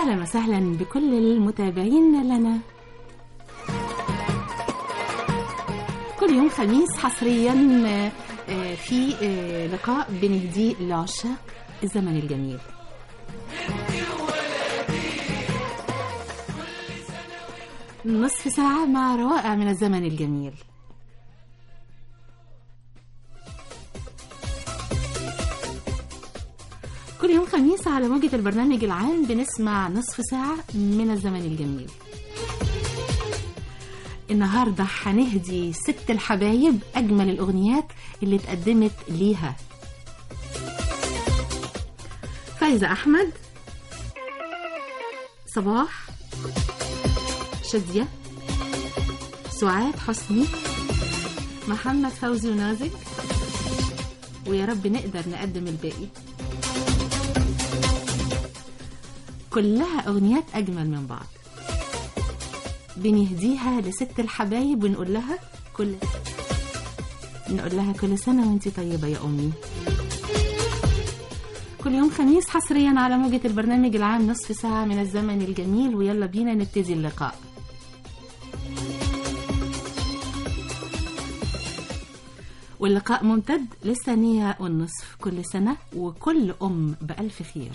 أهلا وسهلا بكل المتابعين لنا كل يوم خميس حصريا آه، في آه، لقاء بنهديه لعشاق الزمن الجميل نصف ساعة مع روائع من الزمن الجميل كل يوم خميس على موجة البرنامج العام بنسمع نصف ساعة من الزمن الجميل النهاردة هنهدي ست الحبايب أجمل الأغنيات اللي اتقدمت ليها فايزة أحمد صباح شادية سعاد حسني محمد فوزي ونازك ويا رب نقدر نقدم الباقي كلها أغنيات أجمل من بعض بنهديها لست الحبايب ونقول لها كل نقول لها كل سنة وانت طيبة يا أمي كل يوم خميس حصريا على موجة البرنامج العام نصف ساعة من الزمن الجميل ويلا بينا نبتدي اللقاء واللقاء ممتد للثانية والنصف كل سنة وكل أم بألف خير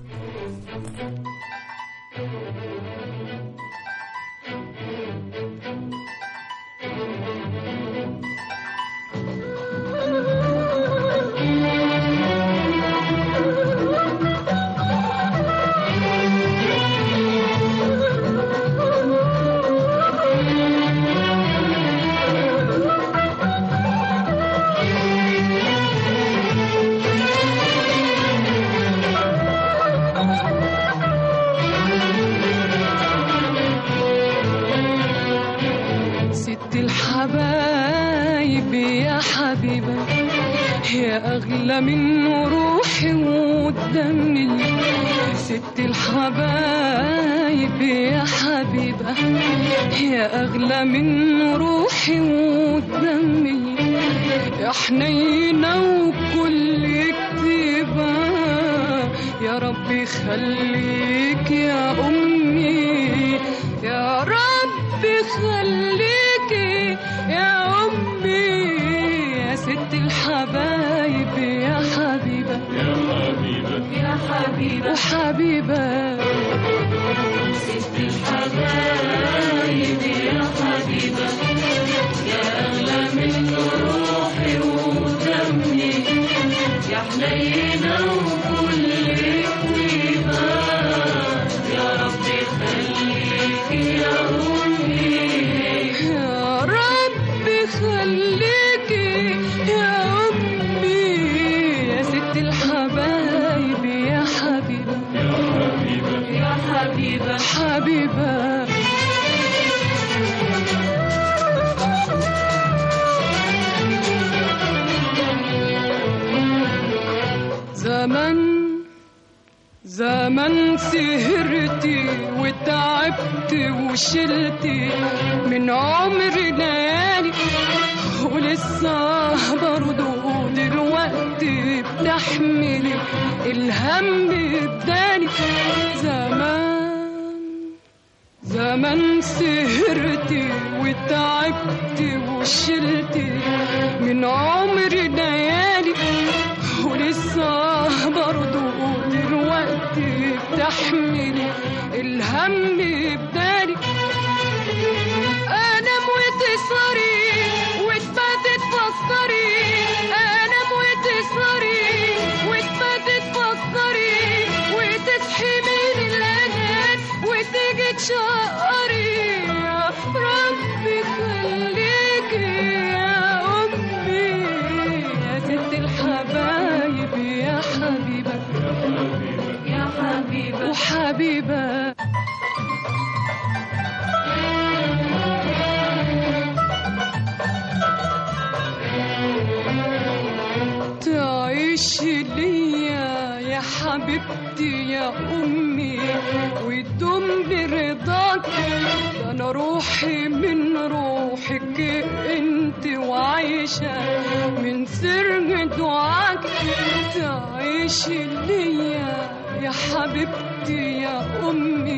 ست الحبايب يا حبيبة يا أغلى من روحي ودمي ست الحبايب يا حبيبة يا أغلى من روحي ودمي يا حنينة وكل كتيبة يا رب يخليك يا أمي يا رب خليكي يا أمي يا ست الحبايب يا حبيبة يا حبيبة يا حبيبة وحبيبة ست الحبايب يا حبيبة يا أغلى من روحي ودمي يا حنينة وكل طيبة يا رب خليكي يا أمي يا رب خليكي يا أمي يا ست الحبايب يا حبيبة يا حبيبة يا حبيبة حبيبة زمن زمن سهرتي وتعبت وشلتي من عمري ليالي ولسه برضه دلوقتي بتحملي الهم بداني زمان زمان سهرتي وتعبت وشلتي من عمري ليالي ولسه برضه دلوقتي بتحملي الهم بدالي انام وتسهري وتباتي تفكري انام وتسهري وتباتي تفكري وتصحي من الانام وتيجي تشقري يا ربي خليكي يا امي يا ست الحبايب يا حبيبه يا حبيبه وحبيبه تعيش ليا يا حبيبتي يا أمي وتدوم برضاك ده أنا روحي من روحك أنت وعايشة من سر دعاك تعيش ليا يا حبيبتي يا أمي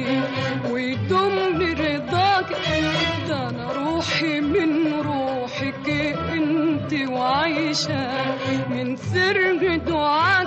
عايشة من سر دعاك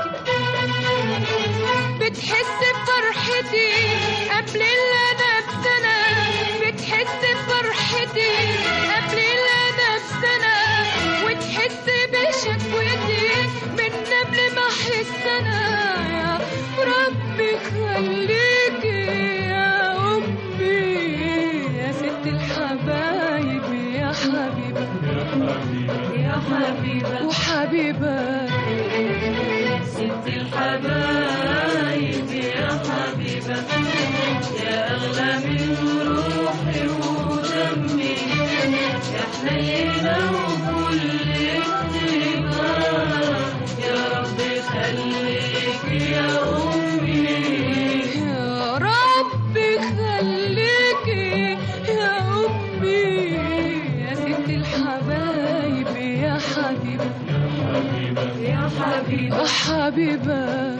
بتحس بفرحتي قبل اللي انا بسنة بتحس بفرحتي قبل اللي انا بسنة وتحس بشكوتي من قبل ما احس انا يا ربي خليكي يا امي يا ست الحبايب يا حبيبة يا حبيبة وحبيبة ست الحبايب يا حبيبة يا أغلى من روحي ودمي يا حنينة وكل اكتبا يا رب خليك يا أمي يا ربي خليكي يا أمي يا ست الحبايب يا حبيبة يا حبيبة يا حبيبة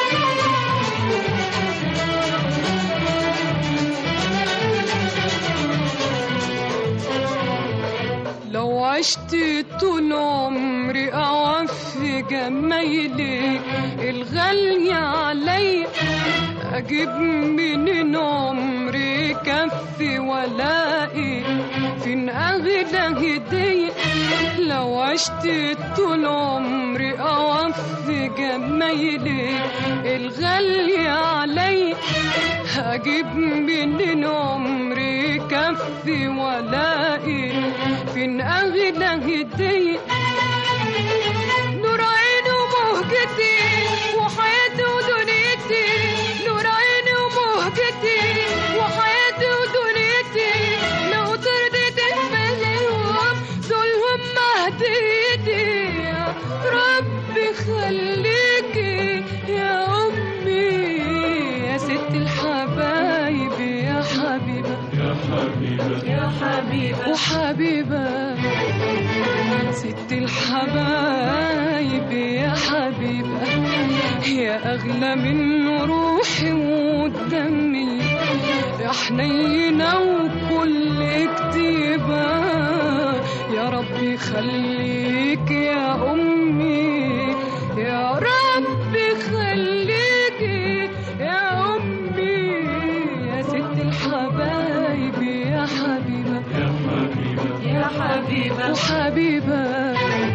لو عشت طول عمري أوفي جمايلك الغالية عليا أجيب منين عمري كفي ولاقي فين أغلى هدية لو عشت طول عمري أوفي جمايلك الغالية عليا هجيب منين عمري كفي ولاقي فين أغلى هدية نور عيني ومهجتي وحياتي ودنيتي نور عيني ومهجتي وحياتي ودنيتي لو ترضيت تقبلهم دولهم مهديتي يا ربي خليكي يا أمي يا ست الحبايب يا حبيبة يا حبيبة وحبيبة ست الحبايب يا حبيبة يا أغلى من روحي ودمي يا حنينة وكل كتيبة يا ربي خليك يا أمي يا ربي خليك يا أمي يا ست الحبايب يا حبيبة يا حبيبة وحبيبة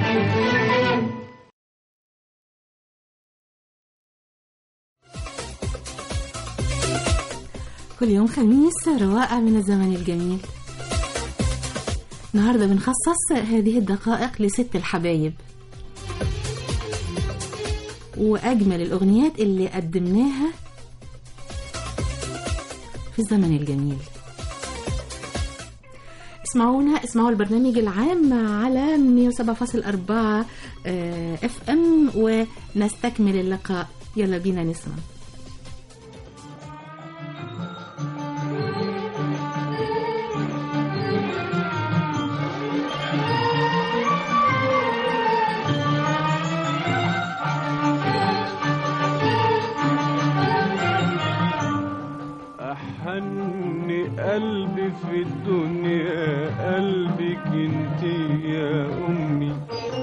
كل يوم خميس روائع من الزمن الجميل النهارده بنخصص هذه الدقائق لست الحبايب وأجمل الأغنيات اللي قدمناها في الزمن الجميل اسمعونا اسمعوا البرنامج العام على 107.4 اف ام ونستكمل اللقاء يلا بينا نسمع أحن قلبي في الدنيا قلبك انت يا أمي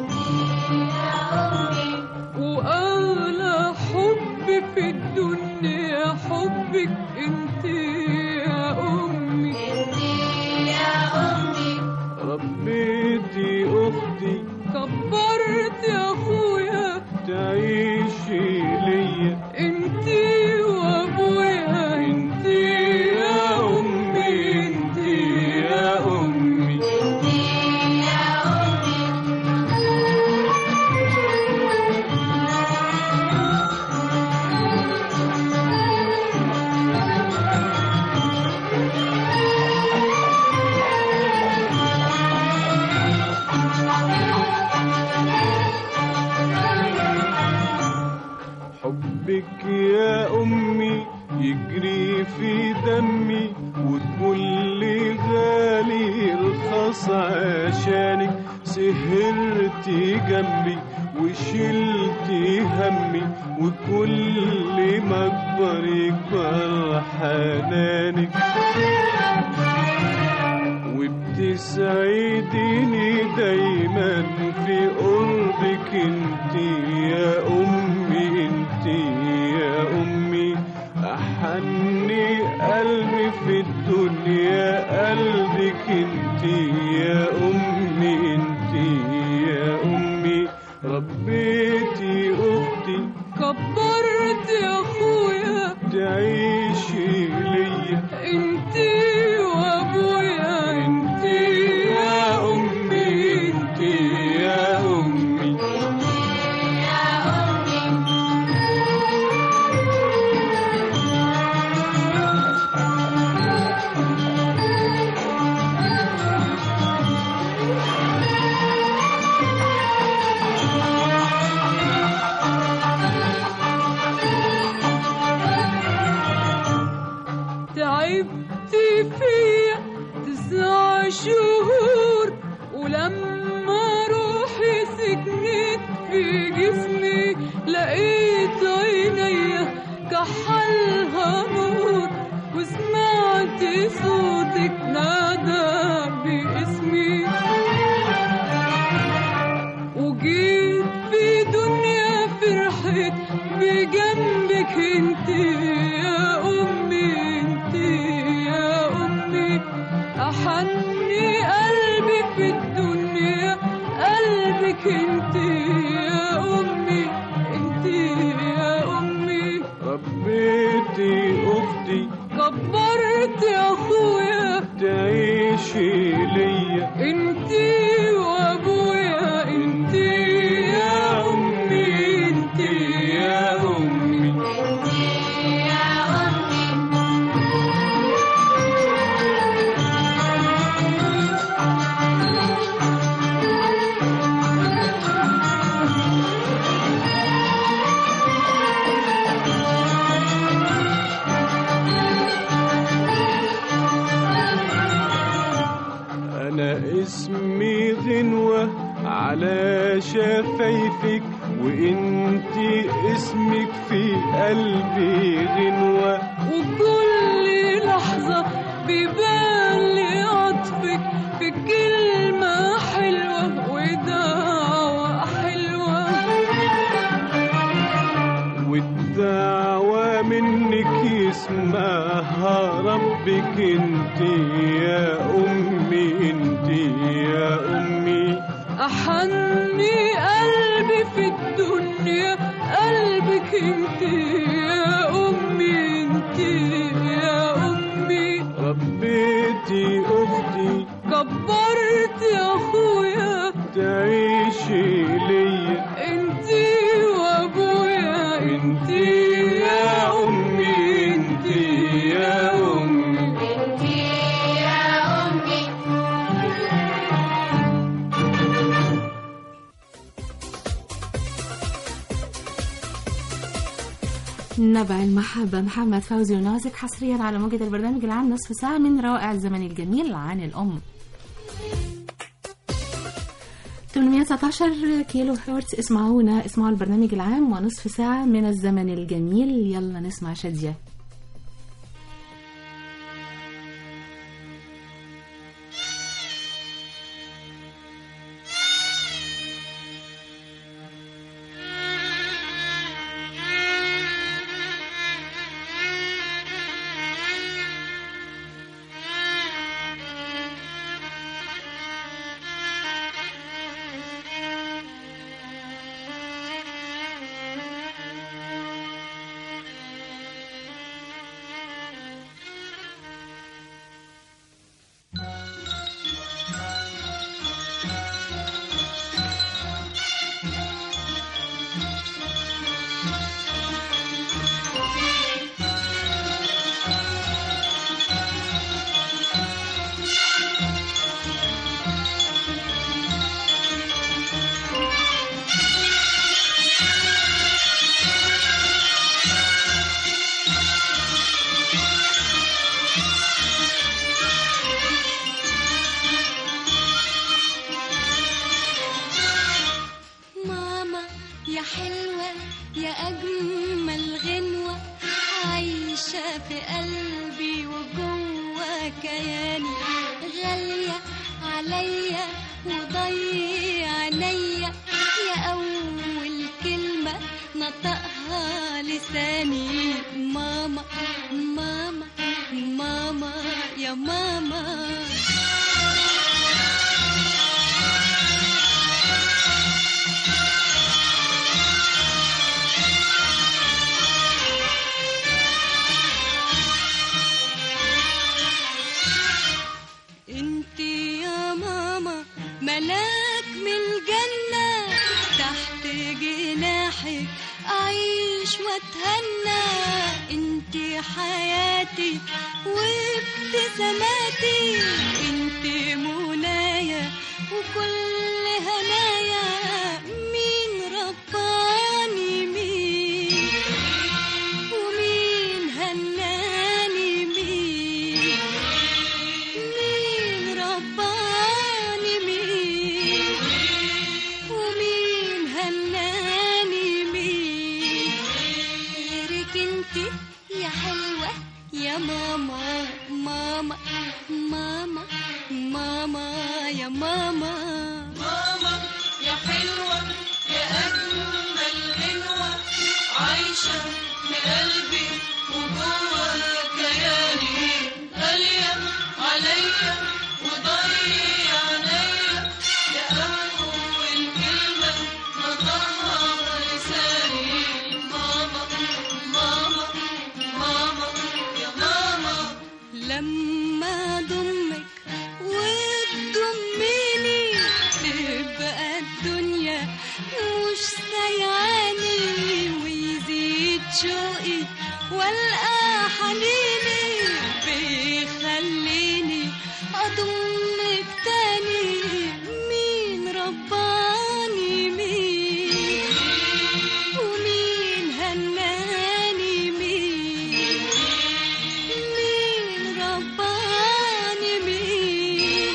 وأغلى حب في الدنيا حبك انت يا أمي ربيتي أختي كبرت يا أخويا تعيشي ليا انت وأبويا انت يا أمي انت يا أمي حبك يا أمي يجري في دمي وتقولي غالي رخص عشانك سهرتي جنبي وشلتي همي وكل ما اكبر يكبر حنانك وبتسعديني دايما في قرب أحني قلبي في الدنيا قلبك انت يا أمي انت يا أمي ربيتي أختي كبرت يا اخويا تعيشي ليا انتي وابويا انت يا أمي انت يا أمي تعبت فيا تسع شهور ولما روحي سكنت في جسمي لقيت عينيا كحلها نور وسمعت صوتك نادى باسمي وجيت في دنيا فرحت بجنبك انت يا امي انت يا امي احني قلبي في الدنيا قلبك انت يا امي انت يا امي ربيتي أختي كبرت يا اخويا تعيشي ليا انتي وابويا انتي يا أمي انت يا أمي أنا اسمي غنوة على شفايفك وانت اسمك في قلبي غنوة وكل لحظة بيبان لي عطفك في كلمة حلوة ودعوة حلوة والدعوة منك يسمعها ربك انت يا أمي انت يا أمي أحني قلبي في الدنيا قلبك انت يا أمي انت يا أمي ربيتي أختي كبرت يا أخويا تعيشي ليا انتي وابويا انتي يا أمي انتي يا أمي نبع المحبة محمد فوزي ونازك حصريا على موجة البرنامج العام نصف ساعة من روائع الزمن الجميل عن الأم 819 كيلو هرتز اسمعونا اسمعوا البرنامج العام ونصف ساعة من الزمن الجميل يلا نسمع شادية ماما يا حلوة يا أجمل غنوة عايشة في قلبي وجوه كياني غالية عليا وضي عينيا يا أول كلمة نطقها لساني ماما ماما يا ماما انت يا ماما ملاك من الجنة تحت جناحك أعيش وأتهنى انت حياتي وابتساماتي انت منايا وكل هنايا مين رباني مين ومين هناني مين مين رباني مين ومين هناني مين غيرك انت يا حلوة يا ماما ماما ماما ماما يا ماما ماما يا حلوة يا أجمل غنوة عايشة في قلبي وجوه كياني غالية عليا وضيع عليا يا أول كلمة نطقها لساني ماما ماما ماما يا ماما لما ضمك وتضميني تبقى الدنيا مش سيعاني ويزيد شوقي والقى حنيني بيخليني اضمك تاني مين رباني مين ومين هناني مين مين رباني مين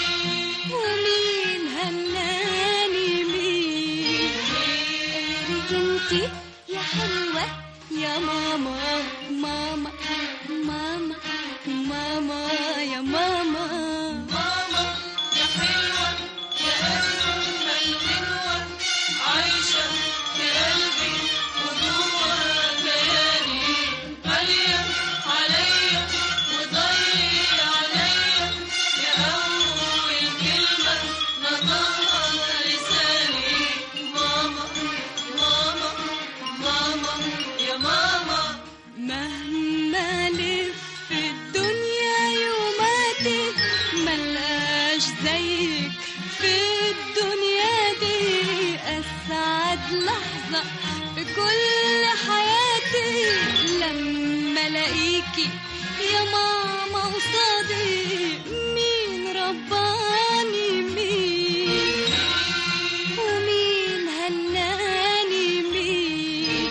ومين هناني مين غيرك انتي يا حلوة يا ماما ماما ماما ماما يا ماما ماما يا حلوة يا أجمل غنوة عايشة في قلبي وجوه كياني غالية عليا وضيع عليا يا أول كلمة نطقها لساني ماما ماما ماما يا ماما مهما لف الدنيا يوماتك ملقاش زيك في الدنيا دي أسعد لحظة في كل حياتي لما الاقيكي يا ماما قصادي مين رباني مين ومين هناني مين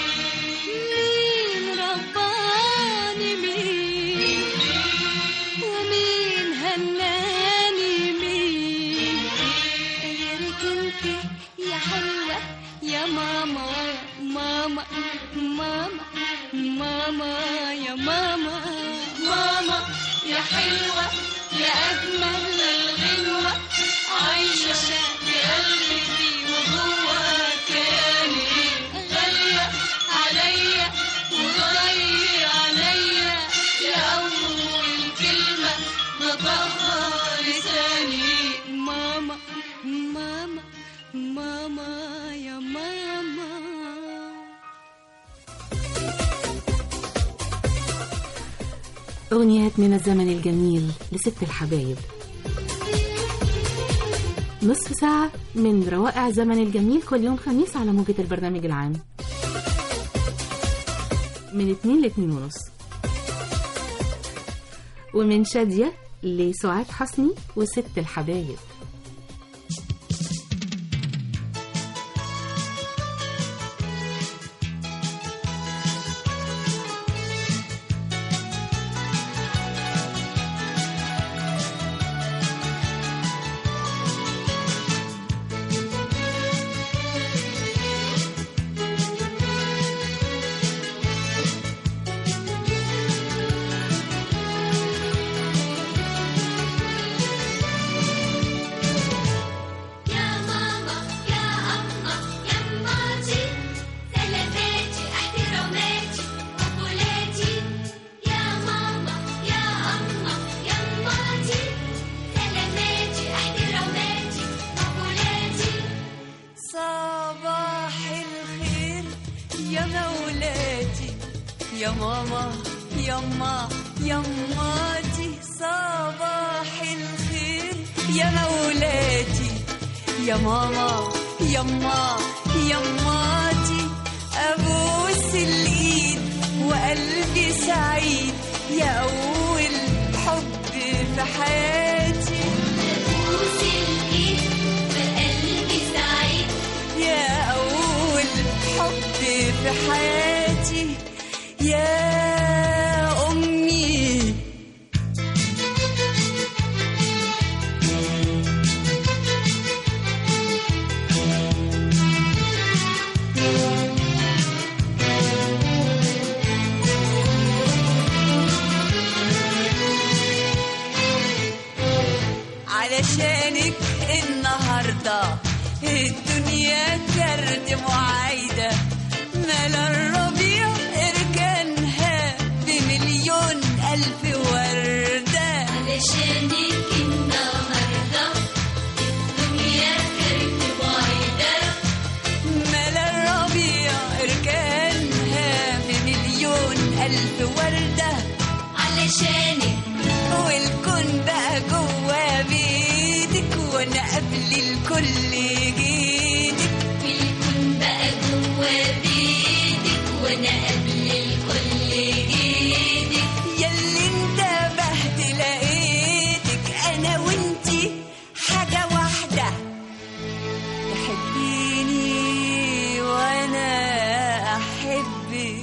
مين رباني مين ومين هناني مين غيرك انت يا حلوة يا ماما ماما ماما ماما يا ماما ماما يا حلوة يا أجمل الغنوة عايشة في قلبي وجوه كياني غالية عليا وضيع عليا يا أول كلمة نطقها لساني ماما ماما ماما يا ماما أغنيات من الزمن الجميل لست الحبايب نصف ساعة من روائع الزمن الجميل كل يوم خميس على موجة البرنامج العام من اتنين لاتنين ونص ومن شادية لسعاد حسني وست الحبايب ماما يما يماتي صباح الخير يا مولاتي يا ماما يما يماتي ابوس الايد وقلبي سعيد يا اول حب في حياتي بوس الايد بقلبي سعيد يا أول حب في حياتي يا أمي علشانك النهارده الدنيا كرد معايدة ملا الربيع اركانها بمليون ألف وردة علشانك النهارده الدنيا كانت بعيدة ملا الربيع اركانها بمليون ألف وردة علشانك والكون بقى جوا بيتك وانا قبل الكل جيتك الكون بقى جوا بيتك وانا قبل الكل ايدك ياللي انتبهت لقيتك انا وانتي حاجة واحدة تحبيني وانا احبك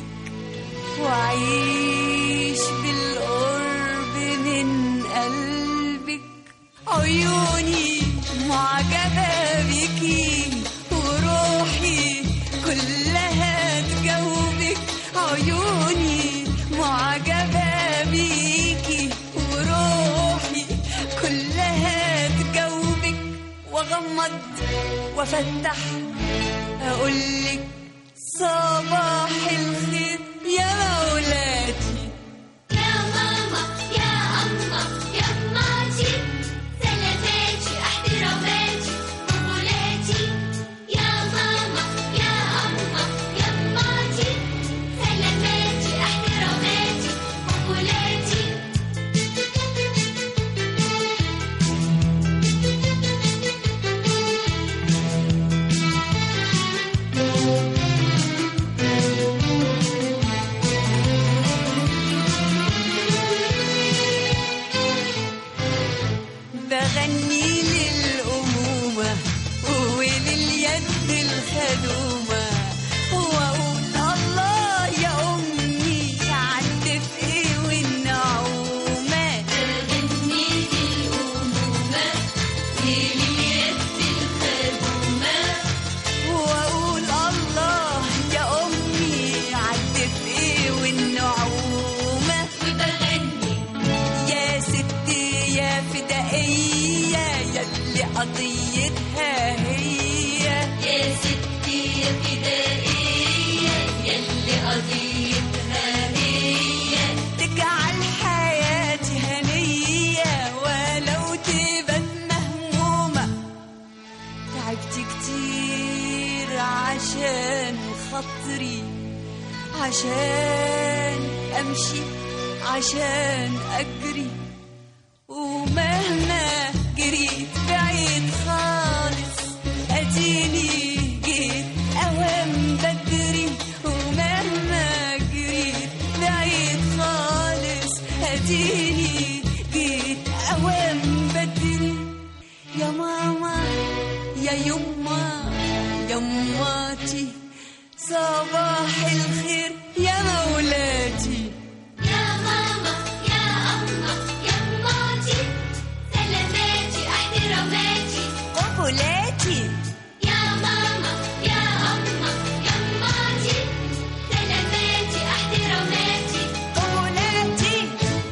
واعيش بالقرب من قلبك عيوني معجبة بيكي وروحي كلها تجاوبك عيوني معجبة بيكي وروحي كلها تجاوبك واغمض وافتح اقولك صباح الخير يا مولاتي يا ماما يا أما يا ماتي سلاماتي احتراماتي قبولاتي يا ماما يا أما يا ماتي سلاماتي احتراماتي قبولاتي بغني للأمومة ولليد الخدومة وأقول الله يا أمي عدت إيه والنعومة غني للأمومة لليد الخدومة وأقول الله يا أمي عدت إيه والنعومة وبغني يا ستي يا فدائية يلي قضيتها هي يا ستي يا فدائية يلي قضيتها هي تجعل حياتي هنية ولو تبقى مهمومة تعبت كتير عشان خاطري عشان أمشي عشان أجري ومهما جريت بعيد خالص أديني جيت أوام بدري ومهما جريت بعيد خالص أديني جيت أوام بدري يا ماما يا يما يماتي صباح الخير يا مولاتي يا ماما يا أما يا ماتي سلاماتي احتراماتي قبلاتي يا ماما يا أما يا ماتي سلاماتي احتراماتي قبلاتي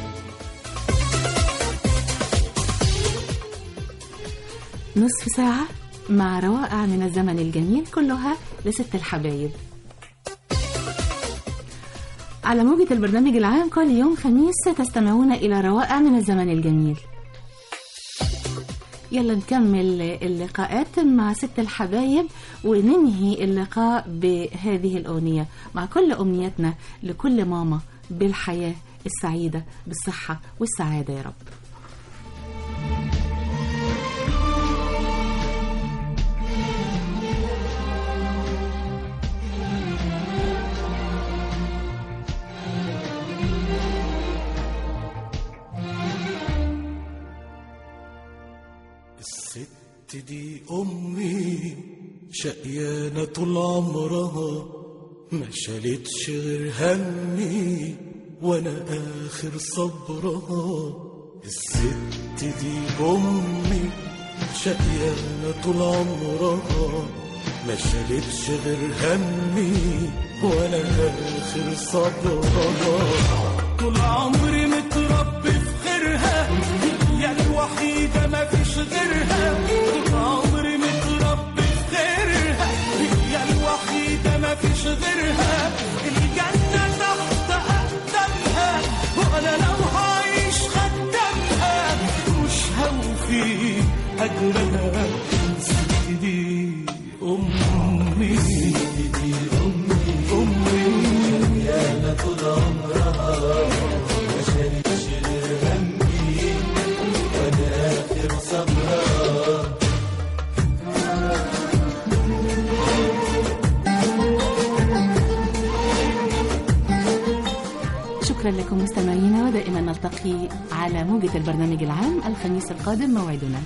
نصف ساعة مع روائع من الزمن الجميل كلها لست الحبايب على موجة البرنامج العام كل يوم خميس تستمعون إلى روائع من الزمن الجميل يلا نكمل اللقاءات مع ست الحبايب وننهي اللقاء بهذه الأغنية مع كل أمنيتنا لكل ماما بالحياة السعيدة بالصحة والسعادة يا رب الست دي أمي شقيانة طول عمرها ما شالتش غير همي وأنا آخر صبرها الست دي أمي شقيانة طول عمرها ما شالتش غير همي وأنا آخر صبرها طول عمري متربي في خيرها هي الوحيدة ما فيش غيرها طول عمري متربي في خيرها هي الوحيدة ما فيش غيرها الجنة تحت أقدامها وأنا لو هعيش خدامها مش هوفي أجرها ست دي أمي دي أمي أمي يا طول عمرها ما شالتش غير همي وانا اخر صبرها شكرا لكم مستمعينا ودائما نلتقي على موجة البرنامج العام الخميس القادم موعدنا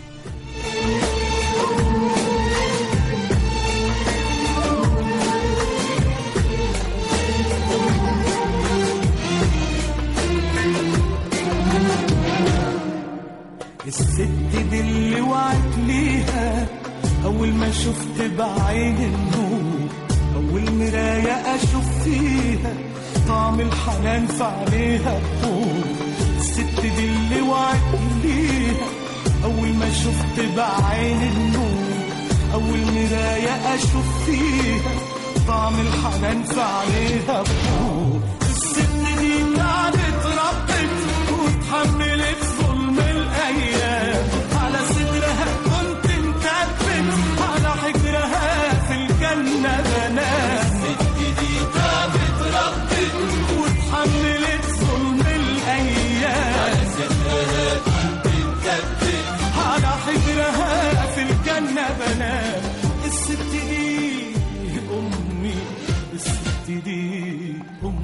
الست دي اللي وعد ليها أول ما شفت بعين النور أول مراية أشوف فيها طعم الحنان في عينيها بطول الست دي اللي وعد ليها أول ما شفت بعين النور أول مراية أشوف فيها طعم الحنان في عينيها بطول الست دي تعبت ربت وتحملت ظلم الأيام على صدرها كنت مكبت على حجرها في الجنة بنات الست دي تعبت ربت وتحملت ظلم الأيام على صدرها كنت مكبت على حجرها في الجنة بنات الست دي أمي الست دي أمي